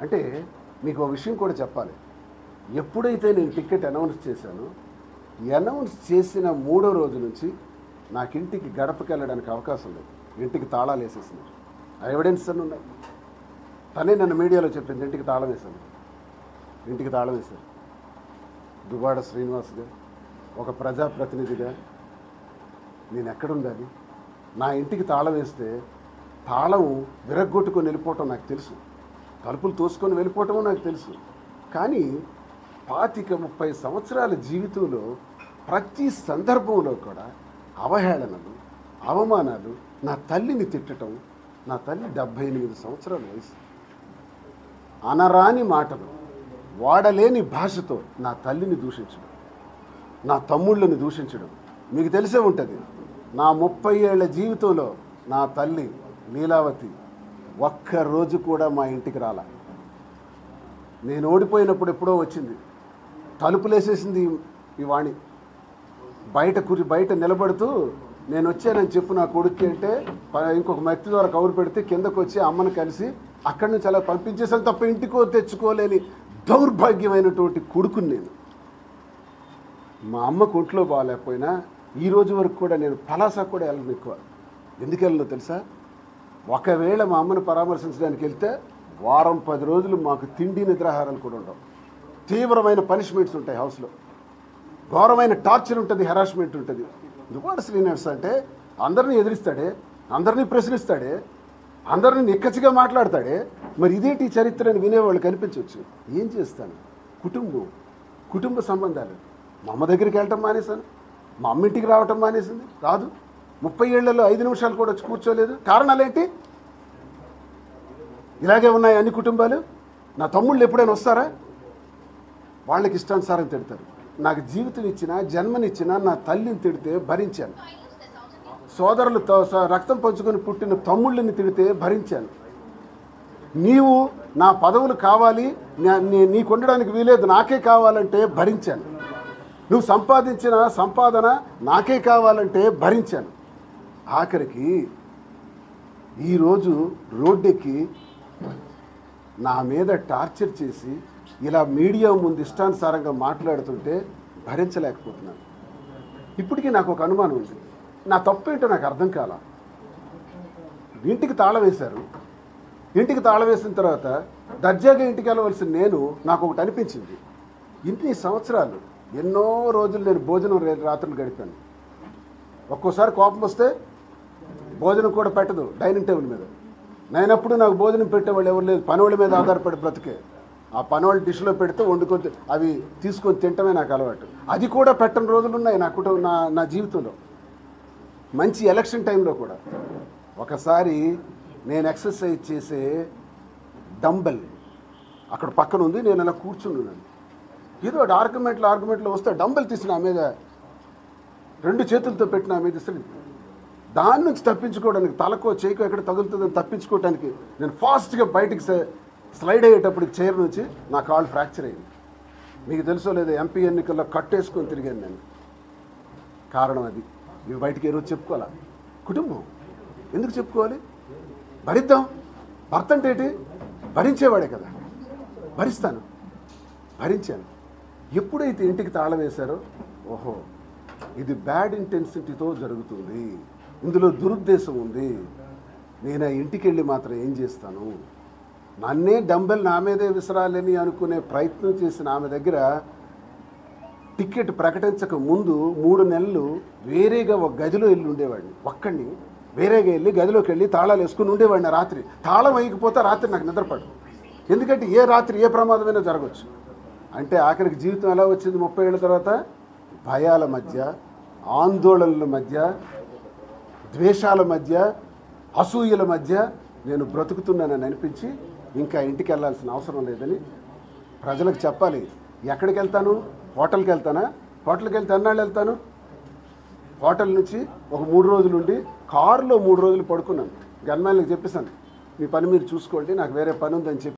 అంటే మీకు ఒక విషయం కూడా చెప్పాలి ఎప్పుడైతే నేను టికెట్ అనౌన్స్ చేశానో అనౌన్స్ చేసిన మూడో రోజు నుంచి నాకు ఇంటికి గడపకి వెళ్ళడానికి అవకాశం లేదు ఇంటికి తాళాలు వేసేసినారు ఆ ఎవిడెన్స్ అన్నీ ఉన్నాయి తనే నన్ను మీడియాలో చెప్పింది ఇంటికి తాళం వేశాను ఇంటికి తాళం వేశారు దుబాడ శ్రీనివాస్గా ఒక ప్రజాప్రతినిధిగా నేను ఎక్కడ ఉండాలి నా ఇంటికి తాళం వేస్తే తాళం విరగ్గొట్టుకొని వెళ్ళిపోవటం నాకు తెలుసు తలుపులు తోసుకొని వెళ్ళిపోవటం నాకు తెలుసు కానీ పాతిక ముప్పై సంవత్సరాల జీవితంలో ప్రతి సందర్భంలో కూడా అవహేళనలు అవమానాలు నా తల్లిని తిట్టడం నా తల్లి డెబ్భై ఎనిమిది సంవత్సరాల వయసు అనరాని మాటలు వాడలేని భాషతో నా తల్లిని దూషించడం నా తమ్ముళ్ళని దూషించడం మీకు తెలిసే ఉంటుంది నా ముప్పై ఏళ్ల జీవితంలో నా తల్లి లీలావతి ఒక్క రోజు కూడా మా ఇంటికి రాల నేను ఓడిపోయినప్పుడు ఎప్పుడో వచ్చింది తలుపులేసేసింది ఈ- ఈ వాణి బయట కురి బయట నిలబడుతూ నేను వచ్చానని చెప్పు నా కొడుక్కి అంటే ప- ఇంకొక మత్తి ద్వారా కౌరు పెడితే కిందకు వచ్చి అమ్మని కలిసి అక్కడి నుంచి అలా పంపించేసాను తప్ప ఇంటికో తెచ్చుకోలేని దౌర్భాగ్యమైనటువంటి కొడుకుని నేను మా అమ్మ ఒంట్లో బాగాలేకపోయినా ఈ రోజు వరకు కూడా నేను పలాసా కూడా వెళ్ళను ఎక్కువ ఎందుకు వెళ్ళను తెలుసా ఒకవేళ మా అమ్మను పరామర్శించడానికి వెళ్తే వారం పది రోజులు మాకు తిండి నిద్రాహారాలు కూడా ఉండవు తీవ్రమైన పనిష్మెంట్స్ ఉంటాయి హౌస్లో ఘోరమైన టార్చర్ ఉంటుంది హెరాస్మెంట్ ఉంటుంది దుబాడ శ్రీనివాస్ అంటే అందరినీ ఎదిరిస్తాడే అందరినీ ప్రశ్నిస్తాడే అందరినీ నిక్కచ్చిగా మాట్లాడతాడే మరి ఇదేంటి ఈ చరిత్ర అని వినేవాళ్ళు కనిపించవచ్చు ఏం చేస్తాను కుటుంబం కుటుంబ సంబంధాలు మా అమ్మ దగ్గరికి వెళ్ళటం మానేశాను మా అమ్మ ఇంటికి రావటం మానేసింది రాదు ముప్పై ఏళ్లలో ఐదు నిమిషాలు కూడా వచ్చి కూర్చోలేదు కారణాలేంటి ఇలాగే ఉన్నాయి అన్ని కుటుంబాలు నా తమ్ముళ్ళు ఎప్పుడైనా వస్తారా వాళ్ళకి ఇష్టానుసారం తిడతారు నాకు జీవితం ఇచ్చిన జన్మనిచ్చిన నా తల్లిని తిడితే భరించాను సోదరులు త- స- రక్తం పంచుకొని పుట్టిన తమ్ముళ్ళని తిడితే భరించాను నీవు నా పదవులు కావాలి నా- నీ- నీకు ఉండడానికి వీలేదు నాకే కావాలంటే భరించాను నువ్వు సంపాదించిన సంపాదన నాకే కావాలంటే భరించాను ఆఖరికి ఈరోజు రోడ్డెక్కి నా మీద టార్చర్ చేసి ఇలా మీడియా ముందు ఇష్టానుసారంగా మాట్లాడుతుంటే భరించలేకపోతున్నాను ఇప్పటికీ నాకు ఒక అనుమానం ఉంది నా తప్పు ఏంటో నాకు అర్థం కాల ఇంటికి తాళం వేశారు ఇంటికి తాళం వేసిన తర్వాత దర్జాగా ఇంటికి వెళ్ళవలసిన నేను నాకు ఒకటి అనిపించింది ఇన్ని సంవత్సరాలు ఎన్నో రోజులు నేను భోజనం రే- రాత్రులు గడిపాను ఒక్కోసారి కోపం వస్తే భోజనం కూడా పెట్టదు డైనింగ్ టేబుల్ మీద నేనప్పుడు నాకు భోజనం పెట్టేవాళ్ళు ఎవరు లేదు పనివాళ్ళ మీద ఆధారపడి బ్రతికే ఆ పనివాళ్ళు డిష్లో పెడితే వండుకొని తి- అవి తీసుకొని తినటమే నాకు అలవాటు అది కూడా పెట్టని రోజులు ఉన్నాయి నా కుటుంబం నా నా జీవితంలో మంచి ఎలక్షన్ టైంలో కూడా ఒకసారి నేను ఎక్సర్సైజ్ చేసే డంబెల్ అక్కడ పక్కన ఉంది నేను అలా కూర్చున్నాను ఏదో ఆర్గ్యుమెంట్లు ఆర్గ్యుమెంట్లు వస్తే డంబెల్ తీసి నా మీద రెండు చేతులతో పెట్టి నా మీద ఇస్తుంది దాని నుంచి తప్పించుకోవడానికి తలకో చేయికో ఎక్కడ తగులుతుందని తప్పించుకోవడానికి నేను ఫాస్ట్గా బయటికి స- స్లైడ్ అయ్యేటప్పటికి చైర్ నుంచి నా కాళ్ళు ఫ్రాక్చర్ అయింది మీకు తెలుసో లేదో ఎంపీ ఎన్నికల్లో కట్టేసుకొని తిరిగాను నేను కారణం అది ఇవి బయటికి ఏ రోజు చెప్పుకోవాలా కుటుంబం ఎందుకు చెప్పుకోవాలి భరిద్దాం భర్త అంటే ఏంటి భరించేవాడే కదా భరిస్తాను భరించాను ఎప్పుడైతే ఇంటికి తాళం వేశారో ఓహో ఇది బ్యాడ్ ఇంటెన్సిటీతో జరుగుతుంది ఇందులో దురుద్దేశం ఉంది నేను ఆ ఇంటికి వెళ్ళి మాత్రం ఏం చేస్తాను నన్నే డంబెల్ నా మీదే విసరాలని అనుకునే ప్రయత్నం చేసిన ఆమె దగ్గర టికెట్ ప్రకటించక ముందు మూడు నెలలు వేరేగా ఒక గదిలో వెళ్ళి ఉండేవాడిని ఒక్కడిని వేరేగా వెళ్ళి గదిలోకి వెళ్ళి తాళాలు వేసుకుని ఉండేవాడిని ఆ రాత్రి తాళం వేయకపోతే రాత్రి నాకు నిద్రపడు ఎందుకంటే ఏ రాత్రి ఏ ప్రమాదమైనా జరగవచ్చు అంటే ఆఖరికి జీవితం ఎలా వచ్చింది ముప్పై ఏళ్ళ తర్వాత భయాల మధ్య ఆందోళనల మధ్య ద్వేషాల మధ్య అసూయల మధ్య నేను బ్రతుకుతున్నానని అనిపించి ఇంకా ఇంటికి వెళ్ళాల్సిన అవసరం లేదని ప్రజలకు చెప్పాలి ఎక్కడికి వెళ్తాను హోటల్కి వెళ్తానా హోటల్కి వెళ్తే అన్నాళ్ళు వెళ్తాను హోటల్ నుంచి ఒక మూడు రోజులు ఉండి కారులో మూడు రోజులు పడుకున్నాను గన్మ్యాన్లకు చెప్పేశాను మీ పని మీరు చూసుకోండి నాకు వేరే పని ఉందని చెప్పి